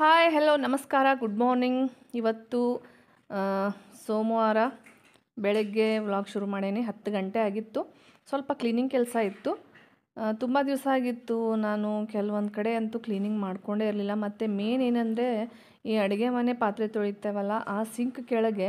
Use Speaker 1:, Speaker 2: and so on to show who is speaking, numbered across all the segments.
Speaker 1: Hi hello ನಮಸ್ಕಾರ good morning ಇವತ್ತು ಆ, ಸೋಮವಾರ ಬೆಳಗ್ಗೆ ವ್ಲಾಗ್ ಶುರು ಮಾಡೇನಿ ಹತ್ತು ಗಂಟೆ ಆಗಿತ್ತು ಸ್ವಲ್ಪ ಕ್ಲೀನಿಂಗ್ ಕೆಲಸ ಇತ್ತು ತುಂಬ ದಿವಸ ಆಗಿತ್ತು ನಾನು ಕೆಲವೊಂದು ಕಡೆ ಅಂತೂ ಕ್ಲೀನಿಂಗ್ ಮಾಡ್ಕೊಂಡೇ ಇರಲಿಲ್ಲ ಮತ್ತು ಮೇನ್ ಏನಂದರೆ ಈ ಅಡುಗೆ ಮನೆ ಪಾತ್ರೆ ತೊಳಿತೇವಲ್ಲ ಆ ಸಿಂಕ್ ಕೆಳಗೆ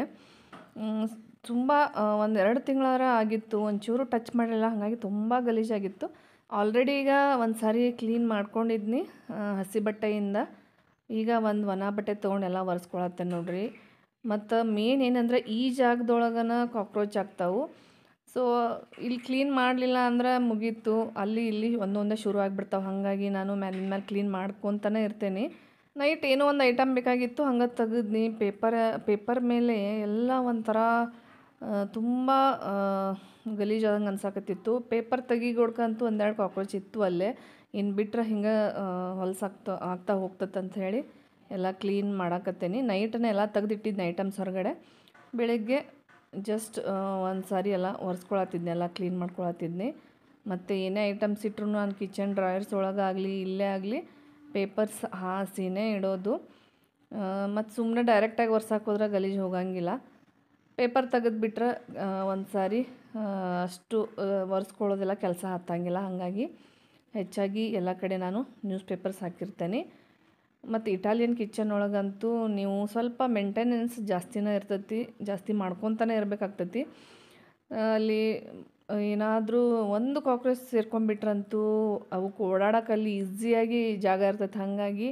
Speaker 1: ತುಂಬ ಒಂದೆರಡು ತಿಂಗಳಾರ ಆಗಿತ್ತು ಒಂಚೂರು ಟಚ್ ಮಾಡಿಲ್ಲ ಹಾಗಾಗಿ ತುಂಬ ಗಲೀಜಾಗಿತ್ತು ಆಲ್ರೆಡಿ ಈಗ ಒಂದು ಸಾರಿ ಕ್ಲೀನ್ ಮಾಡ್ಕೊಂಡಿದ್ನಿ ಆ, ಹಸಿ ಬಟ್ಟೆಯಿಂದ ಈಗ ಒಂದು ಒಣ ಬಟ್ಟೆ ತೊಗೊಂಡು ಎಲ್ಲ ಒರೆಸ್ಕೊಳತ್ತೆ ನೋಡ್ರಿ ಮತ್ತು ಮೇನ್ ಏನಂದ್ರೆ ಈ ಜಾಗದೊಳಗನ ಕಾಕ್ರೋಚ್ ಆಗ್ತಾವು ಸೊ ಇಲ್ಲಿ ಕ್ಲೀನ್ ಮಾಡಲಿಲ್ಲ ಅಂದ್ರೆ ಮುಗೀತು ಅಲ್ಲಿ ಇಲ್ಲಿ ಒಂದೊಂದೇ ಶುರು ಆಗಿಬಿಡ್ತಾವೆ ಹಾಗಾಗಿ ನಾನು ಮ್ಯಾಲಿನ ಮೇಲೆ ಕ್ಲೀನ್ ಮಾಡ್ಕೊತಾನೆ ಇರ್ತೇನೆ ನೈಟ್ ಏನೋ ಒಂದು ಐಟಮ್ ಬೇಕಾಗಿತ್ತು ಹಂಗೆ ತೆಗೆದ್ನಿ ಪೇಪರ್ ಪೇಪರ್ ಮೇಲೆ ಎಲ್ಲ ಒಂಥರ ತುಂಬ ಗಲೀಜಾದಂಗೆ ಅನ್ಸಾಕತ್ತಿತ್ತು ಪೇಪರ್ ತೆಗಿಗೊಡ್ಕಂತೂ ಒಂದೆರಡು ಕಾಕ್ರೋಚ್ ಇತ್ತು ಅಲ್ಲೇ ಇನ್ನು ಬಿಟ್ರೆ ಹಿಂಗೆ ಹೊಲಸಾಗ್ತಾ ಆಗ್ತಾ ಹೋಗ್ತದೆ ಅಂತ ಹೇಳಿ ಎಲ್ಲ ಕ್ಲೀನ್ ಮಾಡಾಕತ್ತೇನಿ ನೈಟನ್ನ ಎಲ್ಲ ತೆಗ್ದಿಟ್ಟಿದ್ದೆ ಐಟಮ್ಸ್ ಹೊರಗಡೆ ಬೆಳಗ್ಗೆ ಜಸ್ಟ್ ಒಂದು ಸಾರಿ ಎಲ್ಲ ಒರೆಸ್ಕೊಳತ್ತಿದ್ನಿ ಎಲ್ಲ ಕ್ಲೀನ್ ಮಾಡ್ಕೊಳತ್ತಿದ್ನಿ ಮತ್ತು ಏನೇ ಐಟಮ್ಸ್ ಇಟ್ರು ನಾನು ಕಿಚನ್ ಡ್ರಾಯರ್ಸ್ ಒಳಗಾಗಲಿ ಇಲ್ಲೇ ಆಗಲಿ ಪೇಪರ್ಸ್ ಹಾಸಿನೇ ಇಡೋದು ಮತ್ತು ಸುಮ್ಮನೆ ಡೈರೆಕ್ಟಾಗಿ ಒರ್ಸಾಕ್ ಹೋದ್ರೆ ಗಲೀಜು ಹೋಗಂಗಿಲ್ಲ ಪೇಪರ್ ತೆಗೆದ್ಬಿಟ್ರೆ ಒಂದು ಸಾರಿ ಆ, ಅಷ್ಟು ಆ, ಒರೆಸ್ಕೊಳ್ಳೋದೆಲ್ಲ ಕೆಲಸ ಹತ್ತಂಗಿಲ್ಲ ಹಾಗಾಗಿ ಹೆಚ್ಚಾಗಿ ಎಲ್ಲ ಕಡೆ ನಾನು ನ್ಯೂಸ್ ಪೇಪರ್ಸ್ ಹಾಕಿರ್ತೇನೆ ಮತ್ತು ಇಟಾಲಿಯನ್ ಕಿಚನ್ ಒಳಗಂತೂ ನೀವು ಸ್ವಲ್ಪ ಮೇಂಟೆನೆನ್ಸ್ ಜಾಸ್ತಿನೇ ಇರ್ತೈತಿ ಜಾಸ್ತಿ ಮಾಡ್ಕೊತಾನೆ ಇರಬೇಕಾಗ್ತೈತಿ ಅಲ್ಲಿ ಏನಾದರೂ ಒಂದು ಕಾಕ್ರೋಚ್ ಸೇರ್ಕೊಂಡ್ಬಿಟ್ರಂತೂ ಅವಕ್ಕೆ ಓಡಾಡೋಕೆ ಅಲ್ಲಿ ಈಸಿಯಾಗಿ ಜಾಗ ಇರ್ತೈತೆ ಹಾಗಾಗಿ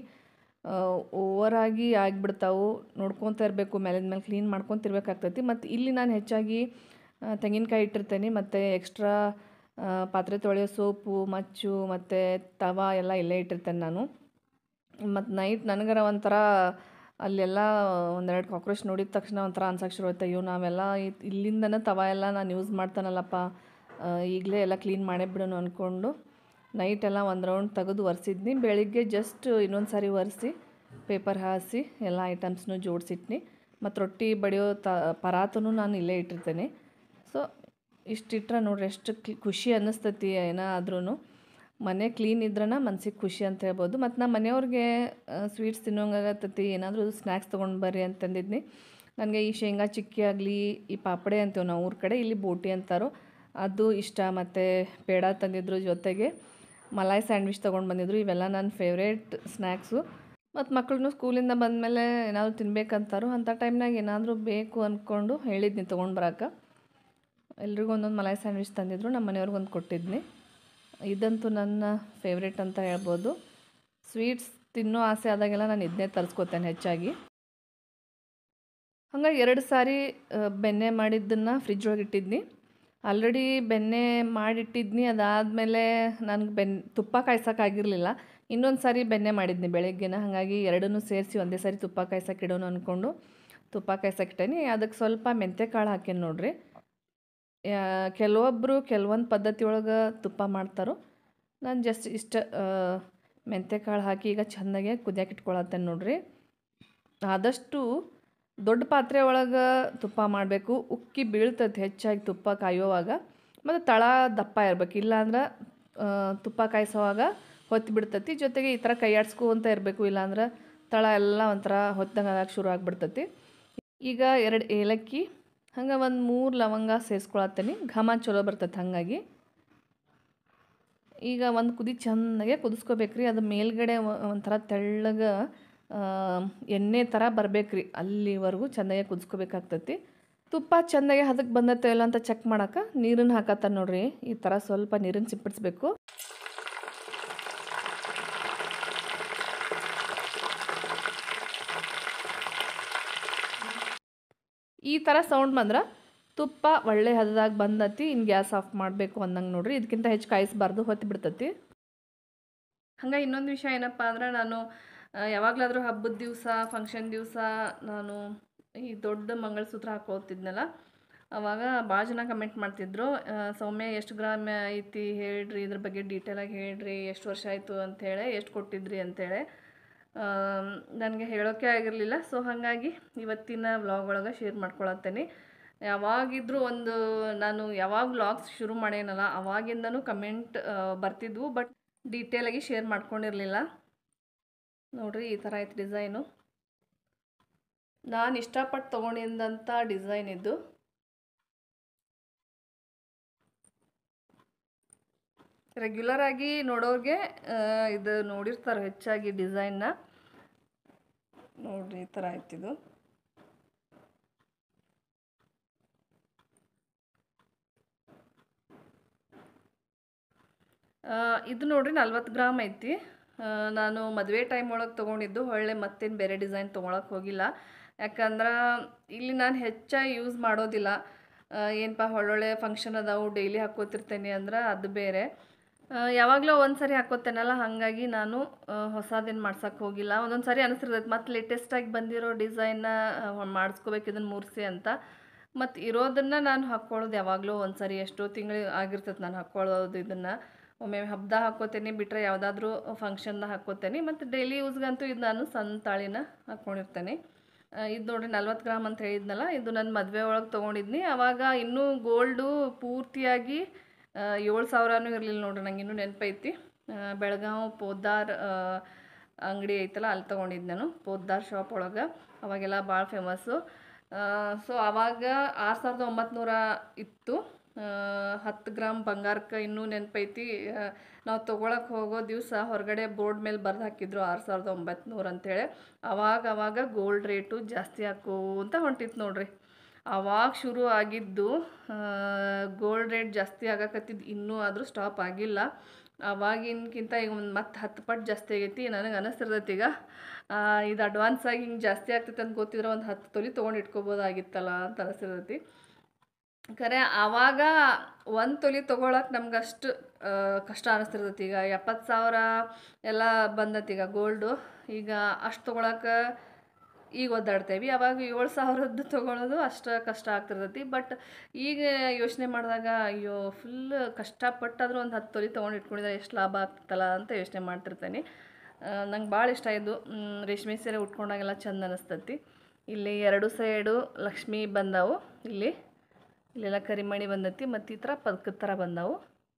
Speaker 1: ಓವರಾಗಿ ಆಗಿಬಿಡ್ತಾವು ನೋಡ್ಕೊತ ಇರಬೇಕು ಮೇಲಿನ ಮೇಲೆ ಕ್ಲೀನ್ ಮಾಡ್ಕೊತಿರ್ಬೇಕಾಗ್ತೈತಿ ಮತ್ತು ಇಲ್ಲಿ ನಾನು ಹೆಚ್ಚಾಗಿ ಆ, ತೆಂಗಿನಕಾಯಿ ಇಟ್ಟಿರ್ತೇನೆ ಮತ್ತು ಎಕ್ಸ್ಟ್ರಾ ಪಾತ್ರೆ ತೊಳೆಯೋ ಸೋಪು ಮಚ್ಚು ಮತ್ತು ತವಾ ಎಲ್ಲ ಇಲ್ಲೇ ಇಟ್ಟಿರ್ತೇನೆ ನಾನು ಮತ್ತು ನೈಟ್ ನನಗರ ಒಂಥರ ಅಲ್ಲೆಲ್ಲ ಒಂದೆರಡು ಕಾಕ್ರೋಚ್ ನೋಡಿದ ತಕ್ಷಣ ಒಂಥರ ಅನ್ಸಕ್ಕೆ ಶುರು ಆಯ್ತು ಅಯ್ಯೋ ನಾವೆಲ್ಲ ಇ- ಇಲ್ಲಿಂದನೇ ತವ ಎಲ್ಲ ನಾನು ಯೂಸ್ ಮಾಡ್ತಾನಲ್ಲಪ್ಪ ಈಗಲೇ ಎಲ್ಲ ಕ್ಲೀನ್ ಮಾಡೇ ಬಿಡೋಣ ಅಂದ್ಕೊಂಡು ನೈಟ್ ಎಲ್ಲ ಒಂದು ರೌಂಡ್ ತೆಗೆದು ಒರೆಸಿದ್ನಿ ಬೆಳಿಗ್ಗೆ ಜಸ್ಟ್ ಇನ್ನೊಂದು ಸಾರಿ ಒರೆಸಿ ಪೇಪರ್ ಹಾಸಿ ಎಲ್ಲ ಐಟಮ್ಸ್ನು ಜೋಡಿಸಿಟ್ನಿ ಮತ್ತು ರೊಟ್ಟಿ ಬಡಿಯೋ ತ ಪರಾತನು ನಾನು ಇಲ್ಲೇ ಇಟ್ಟಿರ್ತೇನೆ ಸೊ ಇಷ್ಟಿಟ್ರೆ ನೋಡ್ರಿ ಎಷ್ಟು ಕ್ಲಿ- ಖುಷಿ ಅನ್ನಿಸ್ತೈತಿ ಏನಾದ್ರೂ ಮನೆ ಕ್ಲೀನ್ ಇದ್ರನ ಮನ್ಸಿಗೆ ಖುಷಿ ಅಂತ ಹೇಳ್ಬೋದು ಮತ್ತು ನಮ್ಮ ಮನೆಯವ್ರಿಗೆ ಸ್ವೀಟ್ಸ್ ತಿನ್ನೋಂಗಾಗತ್ತೈತಿ ಏನಾದರೂ ಸ್ನ್ಯಾಕ್ಸ್ ತೊಗೊಂಡು ಬರ್ರಿ ಅಂತಂದಿದ್ನಿ ನನಗೆ ಈ ಶೇಂಗಾ ಚಿಕ್ಕಿ ಆಗಲಿ ಈ ಪಾಪಡೆ ಅಂತೀವಿ ನಾವು ಊರ ಕಡೆ ಇಲ್ಲಿ ಬೋಟಿ ಅಂತಾರೋ ಅದು ಇಷ್ಟ ಮತ್ತು ಪೇಡ ತಂದಿದ್ರು ಜೊತೆಗೆ ಮಲಾಯ್ ಸ್ಯಾಂಡ್ವಿಚ್ ತೊಗೊಂಡು ಬಂದಿದ್ರು ಇವೆಲ್ಲ ನನ್ನ ಫೇವ್ರೇಟ್ ಸ್ನ್ಯಾಕ್ಸು ಮತ್ತು ಮಕ್ಕಳನ್ನು ಸ್ಕೂಲಿಂದ ಬಂದಮೇಲೆ ಏನಾದರೂ ತಿನ್ಬೇಕಂತಾರೋ ಅಂಥ ಟೈಮ್ನಾಗ ಏನಾದರೂ ಬೇಕು ಅಂದ್ಕೊಂಡು ಹೇಳಿದ್ನಿ ತೊಗೊಂಡು ಬರಾಕ ಎಲ್ರಿಗೂ ಒಂದೊಂದು ಮಲಾಯ್ ಸ್ಯಾಂಡ್ವಿಚ್ ತಂದಿದ್ರು ನಮ್ಮ ಮನೆಯವ್ರಿಗೆ ಒಂದು ಕೊಟ್ಟಿದ್ನಿ ಇದಂತೂ ನನ್ನ ಫೇವ್ರೇಟ್ ಅಂತ ಹೇಳ್ಬೋದು ಸ್ವೀಟ್ಸ್ ತಿನ್ನೋ ಆಸೆ ಆದಾಗೆಲ್ಲ ನಾನು ಇದನ್ನೇ ತರಿಸ್ಕೊತೇನೆ ಹೆಚ್ಚಾಗಿ ಹಂಗಾಗಿ ಎರಡು ಸಾರಿ ಆ, ಬೆಣ್ಣೆ ಮಾಡಿದ್ದನ್ನು ಫ್ರಿಜ್ ಒಳಗೆ ಇಟ್ಟಿದ್ನಿ ಆಲ್ರೆಡಿ ಬೆಣ್ಣೆ ಮಾಡಿಟ್ಟಿದ್ನಿ ಅದಾದಮೇಲೆ ನನಗೆ ಬೆನ್ ತುಪ್ಪ ಕಾಯ್ಸೋಕ್ಕಾಗಿರಲಿಲ್ಲ ಇನ್ನೊಂದು ಸಾರಿ ಬೆಣ್ಣೆ ಮಾಡಿದ್ನಿ ಬೆಳಗ್ಗೆನ ಹಾಗಾಗಿ ಎರಡನ್ನೂ ಸೇರಿಸಿ ಒಂದೇ ಸಾರಿ ತುಪ್ಪ ಕಾಯ್ಸಕ್ಕೆ ಇಡೋಣ ಅಂದ್ಕೊಂಡು ತುಪ್ಪ ಕಾಯ್ಸಕ್ಕೆ ಇಟ್ಟೇನಿ ಅದಕ್ಕೆ ಸ್ವಲ್ಪ ಮೆಂತ್ಯ ಕಾಳು ಹಾಕೇನಿ ನೋಡ್ರಿ ಯಾ- ಕೆಲವೊಬ್ಬರು ಕೆಲವೊಂದು ಪದ್ಧತಿ ಒಳಗೆ ತುಪ್ಪ ಮಾಡ್ತಾರೋ ನಾನು ಜಸ್ಟ್ ಇಷ್ಟ ಮೆಂತ್ಯ ಕಾಳು ಹಾಕಿ ಈಗ ಚೆನ್ನಾಗೆ ಕುದಿಯಕ್ಕೆ ಇಟ್ಕೊಳತ್ತೇನೆ ನೋಡ್ರಿ ಆದಷ್ಟು ದೊಡ್ಡ ಪಾತ್ರೆ ಒಳಗೆ ತುಪ್ಪ ಮಾಡಬೇಕು ಉಕ್ಕಿ ಬೀಳ್ತದೆ ಹೆಚ್ಚಾಗಿ ತುಪ್ಪ ಕಾಯೋವಾಗ ಮತ್ತು ತಳ ದಪ್ಪ ಇರ್ಬೇಕು ಇಲ್ಲಾಂದ್ರೆ ಆ, ತುಪ್ಪ ಕಾಯಿಸೋವಾಗ ಹೊತ್ತಿ ಬಿಡ್ತೈತಿ ಜೊತೆಗೆ ಈ ಥರ ಕೈ ಆಡಿಸ್ಕೊಂತ ಇರಬೇಕು ಇಲ್ಲಾಂದ್ರೆ ತಳ ಎಲ್ಲ ಒಂಥರ ಹೊತ್ತಂಗೆ ಆಗಕ್ಕೆ ಶುರು ಆಗಿಬಿಡ್ತೈತಿ ಈಗ ಎರಡು ಏಲಕ್ಕಿ ಹಂಗೆ ಒಂದು ಮೂರು ಲವಂಗ ಸೇರಿಸ್ಕೊಳತ್ತೇನೆ ಘಮ ಚಲೋ ಬರ್ತೈತೆ ಹಾಗಾಗಿ ಈಗ ಒಂದು ಕುದಿ ಚೆನ್ನಾಗೆ ಕುದಿಸ್ಕೋಬೇಕ್ರಿ ಅದು ಮೇಲ್ಗಡೆ ಒ- ಒಂಥರ ತೆಳ್ಳಗೆ ಆ, ಎಣ್ಣೆ ಥರ ಬರ್ಬೇಕ್ರಿ ಅಲ್ಲಿವರೆಗೂ ಚೆನ್ನಾಗೆ ಕುದಿಸ್ಕೋಬೇಕಾಗ್ತೈತಿ ತುಪ್ಪ ಚೆನ್ನಾಗೆ ಹದಕ್ಕೆ ಬಂದತ್ತೋ ಇಲ್ಲ ಅಂತ ಚೆಕ್ ಮಾಡಕ್ಕೆ ನೀರನ್ನು ಹಾಕತ್ತಾರ ನೋಡ್ರಿ ಈ ಥರ ಸ್ವಲ್ಪ ನೀರನ್ನು ಸಿಂಪಡಿಸ್ಬೇಕು ಈ ಥರ ಸೌಂಡ್ ಬಂದ್ರೆ ತುಪ್ಪ ಒಳ್ಳೆ ಹದದಾಗ ಬಂದತಿ ಇನ್ನು ಗ್ಯಾಸ್ ಆಫ್ ಮಾಡಬೇಕು ಅಂದಂಗೆ ನೋಡ್ರಿ ಇದಕ್ಕಿಂತ ಹೆಚ್ಚು ಕಾಯಿಸ್ಬಾರ್ದು ಹೊತ್ತು ಬಿಡ್ತತಿ ಹಂಗೆ ಇನ್ನೊಂದು ವಿಷಯ ಏನಪ್ಪ ಅಂದ್ರೆ ನಾನು ಆ, ಯಾವಾಗಲಾದರೂ ಹಬ್ಬದ ದಿವಸ ಫಂಕ್ಷನ್ ದಿವಸ ನಾನು ಈ ದೊಡ್ಡ ಮಂಗಳಸೂತ್ರ ಹಾಕೋತಿದ್ನಲ್ಲ ಅವಾಗ ಭಾಳ ಜನ ಕಮೆಂಟ್ ಮಾಡ್ತಿದ್ರು ಆ, ಸೌಮ್ಯ ಎಷ್ಟು ಗ್ರಾಮ್ ಐತಿ ಹೇಳ್ರಿ ಇದ್ರ ಬಗ್ಗೆ ಡೀಟೇಲಾಗಿ ಹೇಳ್ರಿ ಎಷ್ಟು ವರ್ಷ ಆಯಿತು ಅಂಥೇಳಿ ಎಷ್ಟು ಕೊಟ್ಟಿದ್ರಿ ಅಂಥೇಳಿ ನನಗೆ ಹೇಳೋಕ್ಕೆ ಆಗಿರಲಿಲ್ಲ ಸೊ ಹಾಗಾಗಿ ಇವತ್ತಿನ ವ್ಲಾಗ್ ಒಳಗೆ ಶೇರ್ ಮಾಡ್ಕೊಳತ್ತೇನೆ ಯಾವಾಗಿದ್ರೂ ಒಂದು ನಾನು ಯಾವಾಗ ವ್ಲಾಗ್ಸ್ ಶುರು ಮಾಡೇನಲ್ಲ ಅವಾಗಿಂದನೂ ಕಮೆಂಟ್ ಬರ್ತಿದ್ವು ಬಟ್ ಡೀಟೇಲಾಗಿ ಶೇರ್ ಮಾಡ್ಕೊಂಡಿರಲಿಲ್ಲ ನೋಡ್ರಿ ಈ ಥರ ಐತೆ ಡಿಸೈನು ನಾನು ಇಷ್ಟಪಟ್ಟು ತೊಗೊಂಡಿದ್ದಂಥ ಡಿಸೈನ್ ಇದು ರೆಗ್ಯುಲರ್ ಆಗಿ ನೋಡೋರಿಗೆ ಆ, ಇದು ನೋಡಿರ್ತಾರೆ ಹೆಚ್ಚಾಗಿ ಡಿಸೈನ್ನ ನೋಡ್ರಿ ಈ ಥರ ಆಯ್ತಿದು ಆ, ಇದು ನೋಡ್ರಿ ನಲ್ವತ್ತು ಗ್ರಾಮ್ ಐತಿ ಆ, ನಾನು ಮದುವೆ ಟೈಮ್ ಒಳಗೆ ತೊಗೊಂಡಿದ್ದು ಹೊಳ್ಳೆ ಮತ್ತೇನು ಬೇರೆ ಡಿಸೈನ್ ತೊಗೊಳಕ್ಕೆ ಹೋಗಿಲ್ಲ ಯಾಕಂದ್ರೆ ಇಲ್ಲಿ ನಾನು ಹೆಚ್ಚಾಗಿ ಯೂಸ್ ಮಾಡೋದಿಲ್ಲ ಆ, ಏನಪ್ಪ ಒಳ್ಳೊಳ್ಳೆ ಫಂಕ್ಷನ್ ಅದಾವು ಡೈಲಿ ಹಾಕ್ಕೋತಿರ್ತೇನೆ ಅಂದ್ರೆ ಅದು ಬೇರೆ ಆ, ಯಾವಾಗಲೂ ಒಂದು ಸರಿ ಹಾಕ್ಕೋತೇನಲ್ಲ ಹಾಗಾಗಿ ನಾನು ಹೊಸದೇನು ಮಾಡ್ಸಕ್ಕೆ ಹೋಗಿಲ್ಲ ಒಂದೊಂದು ಸರಿ ಅನಿಸಿರ್ತೈತೆ ಮತ್ತು ಲೇಟೆಸ್ಟಾಗಿ ಬಂದಿರೋ ಡಿಸೈನ್ನ ಮಾಡಿಸ್ಕೋಬೇಕು ಇದನ್ನು ಮೂರಿಸಿ ಅಂತ ಮತ್ತು ಇರೋದನ್ನು ನಾನು ಹಾಕ್ಕೊಳ್ಳೋದು ಯಾವಾಗಲೂ ಒಂದು ಸರಿ ಎಷ್ಟೋ ತಿಂಗಳು ಆಗಿರ್ತೈತೆ ನಾನು ಹಾಕ್ಕೊಳ್ಳೋದು ಇದನ್ನು ಒಮ್ಮೆ ಹಬ್ಬದ ಹಾಕ್ಕೋತೇನೆ ಬಿಟ್ಟರೆ ಯಾವುದಾದ್ರೂ ಫಂಕ್ಷನ್ನ ಹಾಕ್ಕೋತೇನೆ ಮತ್ತು ಡೈಲಿ ಯೂಸ್ಗಂತೂ ಇದು ನಾನು ಸಣ್ಣ ತಾಳಿನ ಹಾಕ್ಕೊಂಡಿರ್ತೇನೆ ಆ, ಇದು ನೋಡ್ರಿ ನಲ್ವತ್ತು ಗ್ರಾಮ್ ಅಂತ ಹೇಳಿದ್ನಲ್ಲ ಇದು ನನ್ನ ಮದುವೆ ಒಳಗೆ ತೊಗೊಂಡಿದ್ನಿ ಆವಾಗ ಇನ್ನೂ ಗೋಲ್ಡು ಪೂರ್ತಿಯಾಗಿ ಏಳು ಸಾವಿರನೂ ಇರಲಿಲ್ಲ ನೋಡ್ರಿ ನಂಗೆ ಇನ್ನೂ ನೆನಪೈತಿ ಆ, ಬೆಳಗಾವ್ ಪೋದ್ದಾರ್ ಆ, ಅಂಗಡಿ ಐತಲ್ಲ ಅಲ್ಲಿ ತೊಗೊಂಡಿದ್ದು ನಾನು ಪೋದ್ದಾರ್ ಶಾಪ್ ಒಳಗೆ ಅವಾಗೆಲ್ಲ ಭಾಳ ಫೇಮಸ್ಸು ಸೊ ಆವಾಗ ಆರು ಸಾವಿರದ ಒಂಬತ್ನೂರ ಇತ್ತು ಆ, ಹತ್ತು ಗ್ರಾಮ್ ಬಂಗಾರಕ್ಕೆ ಇನ್ನೂ ನೆನಪೈತಿ ನಾವು ತೊಗೊಳಕ್ಕೆ ಹೋಗೋ ದಿವಸ ಹೊರಗಡೆ ಬೋರ್ಡ್ ಮೇಲೆ ಬರ್ದು ಹಾಕಿದ್ರು ಆರು ಸಾವಿರದ ಒಂಬತ್ನೂರು ಅಂತೇಳಿ ಅವಾಗ ಅವಾಗ ಗೋಲ್ಡ್ ರೇಟು ಜಾಸ್ತಿ ಅಂತ ಹೊಂಟಿತ್ತು ನೋಡ್ರಿ ಆವಾಗ ಶುರು ಆಗಿದ್ದು ಗೋಲ್ಡ್ ರೇಟ್ ಜಾಸ್ತಿ ಆಗಕತ್ತಿದ್ದು ಇನ್ನೂ ಆದರೂ ಸ್ಟಾಪ್ ಆಗಿಲ್ಲ ಅವಾಗಿನ್ಕಿಂತ ಈಗ ಒಂದು ಮತ್ತೆ ಹತ್ತು ಪಟ್ಟು ಜಾಸ್ತಿ ಆಗೈತಿ ನನಗೆ ಅನಿಸ್ತಿರ್ತೈತಿ ಈಗ ಆ, ಇದು ಅಡ್ವಾನ್ಸ್ ಆಗಿ ಹಿಂಗೆ ಜಾಸ್ತಿ ಆಗ್ತೈತೆ ಅಂತ ಗೊತ್ತಿದ್ರೆ ಒಂದು ಹತ್ತು ತೊಲಿ ತೊಗೊಂಡು ಇಟ್ಕೋಬೋದಾಗಿತ್ತಲ್ಲ ಅಂತ ಅನಿಸ್ತಿರ್ತೈತಿ ಖರೆ ಆವಾಗ ಒಂದು ತೊಲಿ ತೊಗೊಳಕ್ಕೆ ನಮ್ಗೆ ಅಷ್ಟು ಆ, ಕಷ್ಟ ಅನಿಸ್ತಿರ್ತೈತಿ ಈಗ ಎಪ್ಪತ್ತು ಸಾವಿರ ಎಲ್ಲ ಬಂದೈತಿ ಈಗ ಗೋಲ್ಡು ಈಗ ಅಷ್ಟು ತೊಗೊಳಕ್ಕೆ ಈಗ ಒದ್ದಾಡ್ತೇವೆ ಅವಾಗ ಏಳು ಸಾವಿರದ್ದು ತೊಗೊಳೋದು ಅಷ್ಟು ಕಷ್ಟ ಆಗ್ತಿರ್ತೈತಿ ಬಟ್ ಈಗ ಯೋಚನೆ ಮಾಡಿದಾಗ ಅಯ್ಯೋ ಫುಲ್ ಕಷ್ಟಪಟ್ಟಾದರೂ ಒಂದು ಹತ್ತು ತೊಲಿ ತೊಗೊಂಡು ಇಟ್ಕೊಂಡಿದ್ರೆ ಎಷ್ಟು ಲಾಭ ಆಗ್ತಲ್ಲ ಅಂತ ಯೋಚನೆ ಮಾಡ್ತಿರ್ತೇನೆ ನಂಗೆ ಭಾಳ ಇಷ್ಟ ಇದು ಮ್, ರೇಷ್ಮೆ ಸೀರೆ ಉಟ್ಕೊಂಡಾಗೆಲ್ಲ ಚಂದ ಅನಿಸ್ತತಿ ಇಲ್ಲಿ ಎರಡು ಸೈಡು ಲಕ್ಷ್ಮಿ ಬಂದವು ಇಲ್ಲಿ ಇಲ್ಲೆಲ್ಲ ಕರಿಮಣಿ ಬಂದೈತಿ ಮತ್ತು ಈ ಥರ ಪದಕದ ಥರ ಬಂದವು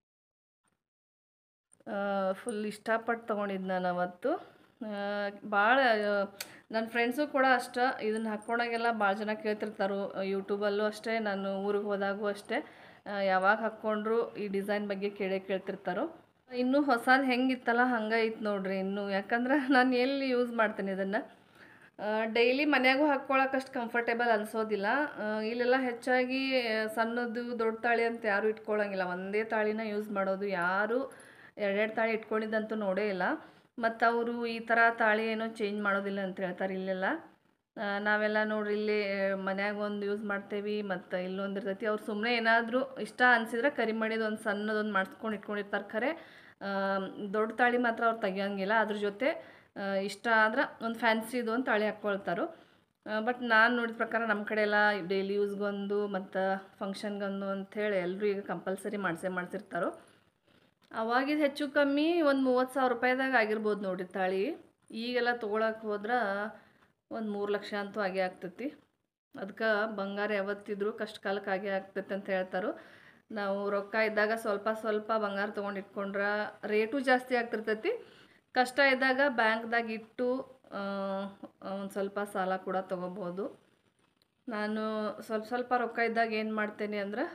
Speaker 1: ಫುಲ್ ಇಷ್ಟಪಟ್ಟು ತೊಗೊಂಡಿದ್ದು ನಾನು ಅವತ್ತು ಭಾಳ ನನ್ನ ಫ್ರೆಂಡ್ಸು ಕೂಡ ಅಷ್ಟೇ ಇದನ್ನು ಹಾಕ್ಕೊಂಡಾಗೆಲ್ಲ ಭಾಳ ಜನ ಕೇಳ್ತಿರ್ತಾರೆ ಯೂಟ್ಯೂಬಲ್ಲೂ ಅಷ್ಟೇ ನಾನು ಊರಿಗೆ ಹೋದಾಗೂ ಅಷ್ಟೇ ಆ, ಯಾವಾಗ ಹಾಕ್ಕೊಂಡ್ರು ಈ ಡಿಸೈನ್ ಬಗ್ಗೆ ಕೇಳೇ ಕೇಳ್ತಿರ್ತಾರೋ ಇನ್ನೂ ಹೊಸದು ಹೆಂಗಿತ್ತಲ್ಲ ಹಂಗೆ ಐತೆ ನೋಡ್ರಿ ಇನ್ನೂ ಯಾಕಂದ್ರೆ ನಾನು ಎಲ್ಲಿ ಯೂಸ್ ಮಾಡ್ತೇನೆ ಇದನ್ನು ಡೈಲಿ ಮನ್ಯಾಗೂ ಹಾಕ್ಕೊಳಕ್ಕೆ ಅಷ್ಟು ಕಂಫರ್ಟೇಬಲ್ ಅನಿಸೋದಿಲ್ಲ ಇಲ್ಲೆಲ್ಲ ಹೆಚ್ಚಾಗಿ ಆ, ಸಣ್ಣದು ದೊಡ್ಡ ತಾಳಿ ಅಂತ ಯಾರೂ ಇಟ್ಕೊಳ್ಳೋಂಗಿಲ್ಲ ಒಂದೇ ತಾಳಿನ ಯೂಸ್ ಮಾಡೋದು ಯಾರು ಎರಡೆರಡು ತಾಳಿ ಇಟ್ಕೊಂಡಿದ್ದಂತೂ ನೋಡೇ ಇಲ್ಲ ಮತ್ತು ಅವರು ಈ ಥರ ತಾಳಿ ಏನೋ ಚೇಂಜ್ ಮಾಡೋದಿಲ್ಲ ಅಂತ ಹೇಳ್ತಾರೆ ಇಲ್ಲೆಲ್ಲ ಆ, ನಾವೆಲ್ಲ ನೋಡ್ರಿ ಇಲ್ಲಿ ಮನ್ಯಾಗ ಒಂದು ಯೂಸ್ ಮಾಡ್ತೇವೆ ಮತ್ತು ಇಲ್ಲೊಂದು ಇರ್ತೈತಿ ಅವ್ರು ಸುಮ್ಮನೆ ಏನಾದರೂ ಇಷ್ಟ ಅನಿಸಿದ್ರೆ ಕರಿಮಣಿದು ಒಂದು ಸಣ್ಣದೊಂದು ಮಾಡಿಸ್ಕೊಂಡು ಇಟ್ಕೊಂಡಿರ್ತಾರೆ ಖರೆ ಆ, ದೊಡ್ಡ ತಾಳಿ ಮಾತ್ರ ಅವ್ರು ತೆಗಿಯೋಂಗಿಲ್ಲ ಅದ್ರ ಜೊತೆ ಆ, ಇಷ್ಟ ಆದ್ರೆ ಒಂದು ಫ್ಯಾನ್ಸಿದು ಒಂದು ತಾಳಿ ಹಾಕ್ಕೊಳ್ತಾರೋ ಬಟ್ ನಾನು ನೋಡಿದ ಪ್ರಕಾರ ನಮ್ಮ ಕಡೆ ಎಲ್ಲ ಡೈಲಿ ಯೂಸ್ಗೊಂದು ಮತ್ತು ಫಂಕ್ಷನ್ಗೊಂದು ಅಂಥೇಳಿ ಎಲ್ಲರೂ ಈಗ ಕಂಪಲ್ಸರಿ ಮಾಡಿಸೇ ಮಾಡ್ಸಿರ್ತಾರೋ ಅವಾಗಿದ್ದು ಹೆಚ್ಚು ಕಮ್ಮಿ ಒಂದು ಮೂವತ್ತು ಸಾವಿರ ರೂಪಾಯಿದಾಗ ಆಗಿರ್ಬೋದು ನೋಡ್ರಿ ತಾಳಿ ಈಗೆಲ್ಲ ತೊಗೊಳಕ್ಕೆ ಹೋದ್ರೆ ಒಂದು ಮೂರು ಲಕ್ಷ ಅಂತೂ ಆಗೇ ಆಗ್ತೈತಿ ಅದಕ್ಕೆ ಬಂಗಾರ ಯಾವತ್ತಿದ್ರೂ ಕಷ್ಟ ಕಾಲಕ್ಕೆ ಆಗೇ ಆಗ್ತೈತೆ ಅಂತ ಹೇಳ್ತಾರೆ ನಾವು ರೊಕ್ಕ ಇದ್ದಾಗ ಸ್ವಲ್ಪ ಸ್ವಲ್ಪ ಬಂಗಾರ ತೊಗೊಂಡು ಇಟ್ಕೊಂಡ್ರೆ ರೇಟು ಜಾಸ್ತಿ ಆಗ್ತಿರ್ತೈತಿ ಕಷ್ಟ ಇದ್ದಾಗ ಬ್ಯಾಂಕ್ದಾಗ ಇಟ್ಟು ಒಂದು ಸ್ವಲ್ಪ ಸಾಲ ಕೂಡ ತೊಗೋಬೋದು ನಾನು ಸ್ವಲ್ಪ ಸ್ವಲ್ಪ ರೊಕ್ಕ ಇದ್ದಾಗ ಏನು ಮಾಡ್ತೇನೆ ಅಂದ್ರೆ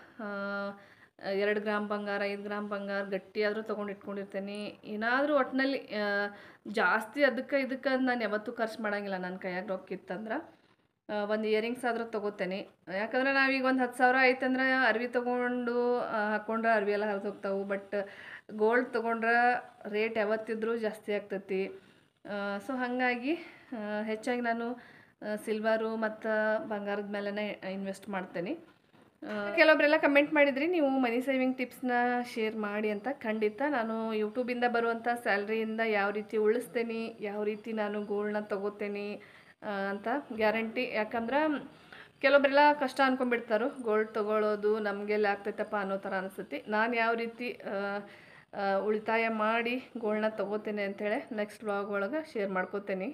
Speaker 1: ಎರಡು ಗ್ರಾಮ್ ಬಂಗಾರ ಐದು ಗ್ರಾಮ್ ಬಂಗಾರ ಗಟ್ಟಿಯಾದರೂ ತೊಗೊಂಡು ಇಟ್ಕೊಂಡಿರ್ತೇನೆ ಏನಾದರೂ ಒಟ್ಟಿನಲ್ಲಿ ಜಾಸ್ತಿ ಅದಕ್ಕೆ ಇದಕ್ಕೆ ನಾನು ಯಾವತ್ತೂ ಖರ್ಚು ಮಾಡೋಂಗಿಲ್ಲ ನನ್ನ ಕೈಯಾಗ ರೊಕ್ಕ ಇತ್ತಂದ್ರೆ ಒಂದು ಇಯರಿಂಗ್ಸ್ ಆದರೂ ತೊಗೋತೇನೆ ಯಾಕಂದ್ರೆ ನಾವೀಗ ಒಂದು ಹತ್ತು ಸಾವಿರ ಐತಂದ್ರೆ ಅರ್ವಿ ತೊಗೊಂಡು ಹಾಕ್ಕೊಂಡ್ರೆ ಅರ್ವಿ ಎಲ್ಲ ಹರಿದು ಹೋಗ್ತಾವೆ ಬಟ್ ಗೋಲ್ಡ್ ತೊಗೊಂಡ್ರೆ ರೇಟ್ ಯಾವತ್ತಿದ್ರೂ ಜಾಸ್ತಿ ಆಗ್ತೈತಿ ಸೊ ಹಾಗಾಗಿ ಆ, ಹೆಚ್ಚಾಗಿ ನಾನು ಸಿಲ್ವರು ಮತ್ತು ಬಂಗಾರದ ಮೇಲೇ ಇನ್ವೆಸ್ಟ್ ಮಾಡ್ತೇನೆ ಆ, ಕೆಲವೊಬ್ಬರೆಲ್ಲ ಕಮೆಂಟ್ ಮಾಡಿದ್ರಿ ನೀವು ಮನಿ ಸೇವಿಂಗ್ ಟಿಪ್ಸ್ನ ಶೇರ್ ಮಾಡಿ ಅಂತ ಖಂಡಿತ ನಾನು ಯೂಟ್ಯೂಬಿಂದ ಬರುವಂಥ ಸ್ಯಾಲ್ರಿಯಿಂದ ಯಾವ ರೀತಿ ಉಳಿಸ್ತೇನೆ ಯಾವ ರೀತಿ ನಾನು ಗೋಲ್ಡ್ನ ತೊಗೋತೇನೆ ಆ, ಅಂತ ಗ್ಯಾರಂಟಿ ಯಾಕಂದ್ರೆ ಕೆಲವೊಬ್ಬರೆಲ್ಲ ಕಷ್ಟ ಅನ್ಕೊಂಡ್ಬಿಡ್ತಾರೋ ಗೋಲ್ಡ್ ತೊಗೊಳೋದು ನಮಗೆಲ್ಲ ಆಗ್ತೈತಪ್ಪ ಅನ್ನೋ ಥರ ಅನಿಸ್ತೈತಿ ನಾನು ಯಾವ ರೀತಿ ಆ, ಆ, ಉಳಿತಾಯ ಮಾಡಿ ಗೋಲ್ಡ್ನ ತೊಗೋತೇನೆ ಅಂಥೇಳಿ ನೆಕ್ಸ್ಟ್ ವ್ಲಾಗ್ ಒಳಗೆ ಶೇರ್ ಮಾಡ್ಕೋತೇನೆ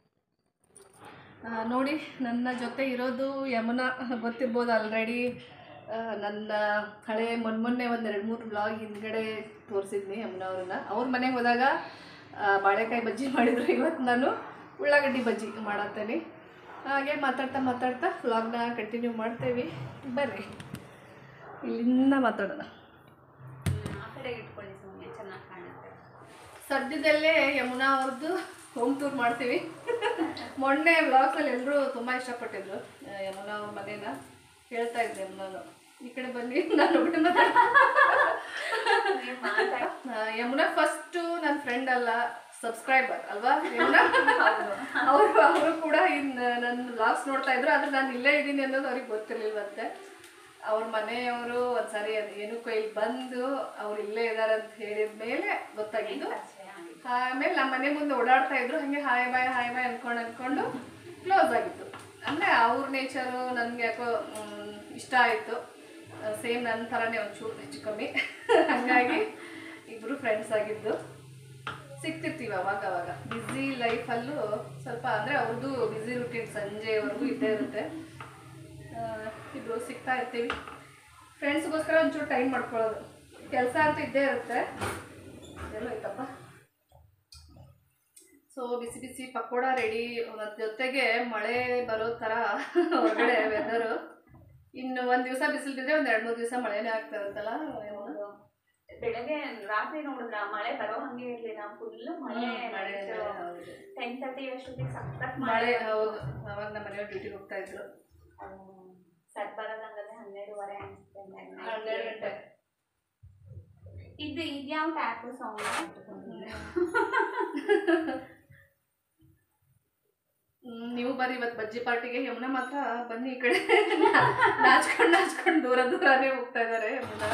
Speaker 1: ಆ, ನೋಡಿ ನನ್ನ ಜೊತೆ ಇರೋದು ಯಮುನಾ ಗೊತ್ತಿರ್ಬೋದು ಆಲ್ರೆಡಿ ನನ್ನ ಹಳೆ ಮೊನ್ನೆ ಮೊನ್ನೆ ಒಂದು ಎರಡು ಮೂರು ಬ್ಲಾಗ್ ಹಿಂದ್ಗಡೆ ತೋರಿಸಿದ್ನಿ ಯಮುನಾ ಅವ್ರನ್ನ ಅವ್ರ ಮನೆಗೆ ಹೋದಾಗ ಆ, ಬಾಳೆಕಾಯಿ ಬಜ್ಜಿ ಮಾಡಿದ್ರು ಇವತ್ತು ನಾನು ಉಳ್ಳಾಗಡ್ಡಿ ಬಜ್ಜಿ ಮಾಡತ್ತೇನೆ ಹಾಗೆ ಮಾತಾಡ್ತಾ ಮಾತಾಡ್ತಾ ವ್ಲಾಗ್ನ ಕಂಟಿನ್ಯೂ ಮಾಡ್ತೇವೆ ಬರ್ರಿ ಇಲ್ಲಿಂದ ಮಾತಾಡೋಣ
Speaker 2: ಆ ಕಡೆ ಇಟ್ಕೊಳ್ಳಿ ಸುಮ್ಮನೆ ಚೆನ್ನಾಗಿ ಕಾಣುತ್ತೆ
Speaker 1: ಸದ್ಯದಲ್ಲೇ ಯಮುನಾ ಅವ್ರದ್ದು ಹೋಮ್ ಟೂರ್ ಮಾಡ್ತೀವಿ ಮೊನ್ನೆ ವ್ಲಾಗ್ಸಲ್ಲಿ ಎಲ್ಲರೂ ತುಂಬ ಇಷ್ಟಪಟ್ಟಿದ್ರು ಆ, ಯಮುನಾ ಅವ್ರ ಮನೇನ ಹೇಳ್ತಾ ಇದ್ದೆ ನಾನು ಈ ಕಡೆ ಬನ್ನಿ ನಾನು ಒಬ್ಬನೇ ಮಾತಾಡ್- ಆ, ಯಮುನಾ ಫಸ್ಟು ನನ್ನ ಫ್ರೆಂಡ್ ಅಲ್ಲ ಸಬ್ಸ್ಕ್ರೈಬರ್ ಅಲ್ವಾ ಯಮುನಾ ಅವರು ಅವರು ಕೂಡ ಇನ್ನು ನನ್ನ ವ್ಲಾಗ್ಸ್ ನೋಡ್ತಾ ಇದ್ರು ಆದ್ರೆ ನಾನು ಇಲ್ಲೇ ಇದ್ದೀನಿ ಅನ್ನೋದು ಅವ್ರಿಗೆ ಗೊತ್ತಿರ್ಲಿಲ್ವಂತೆ ಅವ್ರ ಮನೆಯವರು ಒಂದ್ಸರಿ ಅದು ಏನಕ್ಕೋ ಇಲ್ಲಿ ಬಂದು ಅವ್ರು ಇಲ್ಲೇ ಇದಾರೆ ಅಂತ ಹೇಳಿದ ಮೇಲೆ ಗೊತ್ತಾಗಿದ್ದು
Speaker 2: ಪರಿಚಯ ಆಗಿದೆ.
Speaker 1: ಆಮೇಲೆ ನಮ್ಮ ಮನೆ ಮುಂದೆ ಓಡಾಡ್ತಾ ಇದ್ರು ಹಾಗೆ ಹಾಯ್ ಬಾಯ್ ಹಾಯ್ ಬಾಯ್ ಅನ್ಕೊಂಡು ಅನ್ಕೊಂಡು ಕ್ಲೋಸ್ ಆಗಿತ್ತು ಅಂದರೆ ಅವ್ರ ನೇಚರು ನನಗೆ ಯಾಕೋ ಮ್, ಇಷ್ಟ ಆಯಿತು ಸೇಮ್ ನನ್ನ ಥರನೇ ಒಂಚೂರು ಹೆಚ್ಚು ಕಮ್ಮಿ ಹಾಗಾಗಿ ಇಬ್ಬರು ಫ್ರೆಂಡ್ಸ್ ಆಗಿದ್ದು ಸಿಗ್ತಿರ್ತೀವಿ ಅವಾಗ ಅವಾಗ ಬ್ಯುಸಿ ಲೈಫಲ್ಲೂ ಸ್ವಲ್ಪ ಅಂದರೆ ಅವ್ರದ್ದು ಬ್ಯುಸಿ ರುಟೀನ್ ಸಂಜೆವರೆಗೂ ಇದ್ದೇ ಇರುತ್ತೆ ಇಬ್ಬರು ಸಿಗ್ತಾ ಇರ್ತೀವಿ ಫ್ರೆಂಡ್ಸ್ಗೋಸ್ಕರ ಒಂಚೂರು ಟೈಮ್ ಮಾಡ್ಕೊಳ್ಳೋದು ಕೆಲಸ ಅಂತೂ ಇದ್ದೇ ಇರುತ್ತೆ ಎಲ್ಲೋ ಐತಪ್ಪ ಸೊ ಬಿಸಿ ಬಿಸಿ ಪಕೋಡ ರೆಡಿ ಮತ್ತು ಜೊತೆಗೆ ಮಳೆ ಬರೋ ಥರ ಹೊರಗಡೆ ವೆದರು ಇನ್ನು ಒಂದು ದಿವಸ ಬಿಸಿಲು ಬಿದ್ದರೆ ಒಂದು ಎರಡು ಮೂರು ದಿವಸ ಮಳೆನೇ ಆಗ್ತಾ ಇರುತ್ತಲ್ಲ
Speaker 2: ಹೌದು. ಬೆಳಗ್ಗೆ ರಾತ್ರಿ ನೋಡಿದ್ರ ಮಳೆ ಬರೋ ಹಂಗೆ ಇರ್ಲಿಲ್ಲ ಫುಲ್ ಮಳೆ
Speaker 1: ಮಳೆ ಹೌದು.
Speaker 2: ಟೆನ್ ತರ್ಟಿ ಅಷ್ಟೊತ್ತಿಗೆ ಸಖತ್
Speaker 1: ಮಳೆ
Speaker 2: ಮಳೆ
Speaker 1: ಹೌದು ಅವಾಗ ನಮ್ಮ ಮನೆಯವ್ರು ಡ್ಯೂಟಿಗೆ ಹೋಗ್ತಾ ಇದ್ರು
Speaker 2: ಸದ್ ಬರೋದಂಗದೆ ಹನ್ನೆರಡುವರೆ ಅನ್ಸುತ್ತೆ
Speaker 1: ಹನ್ನೆರಡು ಗಂಟೆ
Speaker 2: ಇದು ಇದ್ಯಾವ ಟ್ಯಾಪ್ ಸೌಂಡ್
Speaker 1: ಹ್ಮ್, ನೀವು ಬರ್ರಿ ಇವತ್ತು ಬಜ್ಜಿ ಪಾರ್ಟಿಗೆ ಯಮುನಾ ಮಾತ್ರ ಬನ್ನಿ ಈ ಕಡೆ ನಾಚ್ಕೊಂಡು ನಾಚ್ಕೊಂಡು ದೂರ ದೂರನೇ ಹೋಗ್ತಾ ಇದ್ದಾರೆ ಯಮುನಾ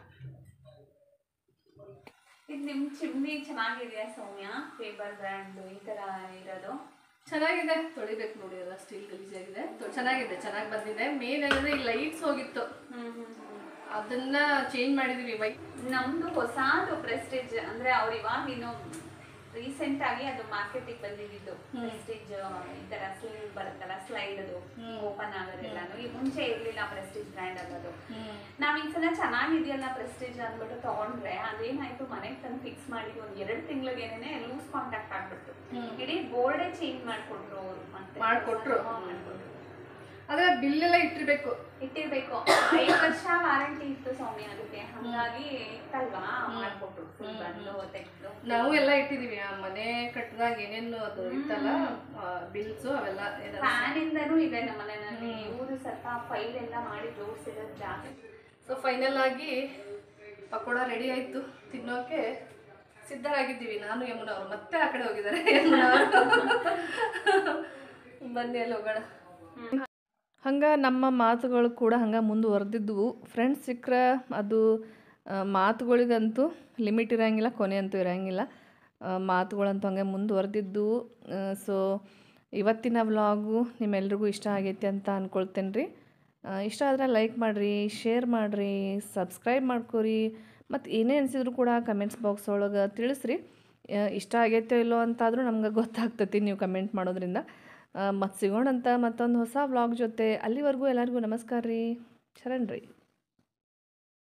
Speaker 2: ಇದು ನಿಮ್ ಚಿಮ್ನಿ ಚೆನ್ನಾಗಿದೆಯಾ ಸೌಮ್ಯ ಫೇಬರ್ ಬ್ರ್ಯಾಂಡ್ ಈ ತರ ಇರೋದು
Speaker 1: ಚೆನ್ನಾಗಿದೆ ತೊಳಿಬೇಕು ನೋಡಿ ಎಲ್ಲ ಸ್ಟೀಲ್ ಗಲೀಜಾಗಿದೆ ತೊ- ಚೆನ್ನಾಗಿದೆ ಚೆನ್ನಾಗಿ ಬಂದಿದೆ ಮೇನ್ ಏನಂದ್ರೆ ಈ ಲೈಟ್ಸ್ ಹೋಗಿತ್ತು
Speaker 2: ಹ್ಮ್ ಹ್ಮ್ ಹ್ಮ್
Speaker 1: ಅದನ್ನ ಚೇಂಜ್ ಮಾಡಿದೀವಿ ವೈ
Speaker 2: ನಮ್ದು ಹೊಸಾದು ಪ್ರೆಸ್ಟೇಜ್ ಅಂದ್ರೆ ಅವ್ರು ಇವಾಗ ಇನ್ನು ರೀಸೆಂಟ್ ಆಗಿ ಅದು ಮಾರ್ಕೆಟಿಗೆ ಬಂದಿದ್ದು ಪ್ರೆಸ್ಟೇಜ್ ಈ ತರ ಸ್ಲೀವ್ ಬರುತ್ತಲ್ಲ ಸ್ಲೈಡ್ ಅದು ಓಪನ್ ಆಗೋದೆಲ್ಲಾನು ಈ ಮುಂಚೆ ಇರ್ಲಿಲ್ಲ ಪ್ರೆಸ್ಟೇಜ್ ಬ್ರ್ಯಾಂಡ್ ಅನ್ನೋದು ನಾವ್ ಈ ಸಲ ಚೆನ್ನಾಗಿದೆಯಲ್ಲ ಪ್ರೆಸ್ಟೇಜ್ ಅಂದ್ಬಿಟ್ಟು ತಗೊಂಡ್ರೆ ಅದೇನಾಯ್ತು ಮನೆಗೆ ತಂದು ಫಿಕ್ಸ್ ಮಾಡಿ ಒಂದ್ ಎರಡ್ ತಿಂಗಳಿಗೇನೆ ಲೂಸ್ ಕಾಂಟ್ಯಾಕ್ಟ್ ಆಗ್ಬಿಡ್ತು ಇಡೀ ಬೋರ್ಡೇ ಚೇಂಜ್ ಮಾಡ್ಕೊಟ್ರು ಅವ್ರು ಮತ್ತೆ
Speaker 1: ಮಾಡ್ಕೊಟ್ರು.
Speaker 2: ಹಾ, ಮಾಡ್ಕೊಟ್ರು
Speaker 1: ಆದ್ರೆ ಬಿಲ್ ಎಲ್ಲ ಇಟ್ಟಿರ್ಬೇಕು
Speaker 2: ಇಟ್ಟಿರ್ಬೇಕು ಐದು ವರ್ಷ ವಾರಂಟಿ ಇತ್ತು ಸೌಮ್ಯ ಅದಕ್ಕೆ ಹಂಗಾಗಿ ಇತ್ತಲ್ವಾ ಮಾಡ್ಕೊಟ್ರು ಫುಲ್ ಬಂದು ತೆಗೆದು
Speaker 1: ನಾವು ಎಲ್ಲ ಇಟ್ಟಿದೀವಿ ಆ ಮನೆ ಕಟ್ಟಿದಾಗ ಏನೇನು ಅದು ಇತ್ತಲ್ಲ ಬಿಲ್ಸು ಅವೆಲ್ಲ ಏನಾದ್ರು
Speaker 2: ಫ್ಯಾನ್ ಇಂದನೂ ಇದೆ ನಮ್ಮ ಮನೆಯಲ್ಲಿ ಇವರು ಸ್ವಲ್ಪ ಫೈಲ್ ಎಲ್ಲ ಮಾಡಿ ಜೋಡಿಸಿರೋದು ಜಾಸ್ತಿ
Speaker 1: ಸೊ ಫೈನಲ್ ಆಗಿ ಪಕೋಡ ರೆಡಿ ಆಯ್ತು ತಿನ್ನೋಕೆ ಸಿದ್ಧರಾಗಿದ್ದೀವಿ ನಾನು ಯಮುನಾ ಅವರು ಮತ್ತೆ ಆ ಕಡೆ ಹೋಗಿದ್ದಾರೆ ಯಮುನಾ ಅವರು. ಬನ್ನಿ ಅಲ್ಲಿ ಹೋಗೋಣ ಹಂಗೆ ನಮ್ಮ ಮಾತುಗಳು ಕೂಡ ಹಂಗೆ ಮುಂದುವರೆದಿದ್ವು ಫ್ರೆಂಡ್ಸ್ ಸಿಕ್ಕರೆ ಅದು ಆ, ಮಾತುಗಳಿಗಂತೂ ಲಿಮಿಟ್ ಇರೋಂಗಿಲ್ಲ ಕೊನೆ ಅಂತೂ ಇರೋಂಗಿಲ್ಲ ಆ, ಮಾತುಗಳಂತೂ ಹಂಗೆ ಮುಂದುವರೆದಿದ್ದು ಸೊ ಇವತ್ತಿನ ವ್ಲಾಗು ನಿಮ್ಮೆಲ್ರಿಗೂ ಇಷ್ಟ ಆಗೈತಿ ಅಂತ ಅಂದ್ಕೊಳ್ತೇನೆ ರೀ ಇಷ್ಟ ಆದರೆ ಲೈಕ್ ಮಾಡಿರಿ ಶೇರ್ ಮಾಡಿರಿ ಸಬ್ಸ್ಕ್ರೈಬ್ ಮಾಡ್ಕೊರಿ ಮತ್ತು ಏನೇ ಅನಿಸಿದ್ರು ಕೂಡ ಕಮೆಂಟ್ಸ್ ಬಾಕ್ಸ್ ಒಳಗೆ ತಿಳಿಸ್ರಿ ಆ, ಇಷ್ಟ ಆಗೈತೋ ಇಲ್ಲೋ ಅಂತಾದರೂ ನಮ್ಗೆ ಗೊತ್ತಾಗ್ತೈತಿ ನೀವು ಕಮೆಂಟ್ ಮಾಡೋದ್ರಿಂದ ಮತ್ತು ಸಿಗೋಣಂತ ಮತ್ತೊಂದು ಹೊಸ ವ್ಲಾಗ್ ಜೊತೆ ಅಲ್ಲಿವರೆಗೂ ಎಲ್ಲರಿಗೂ ನಮಸ್ಕಾರ ರೀ ಶರಣ್ ರೀ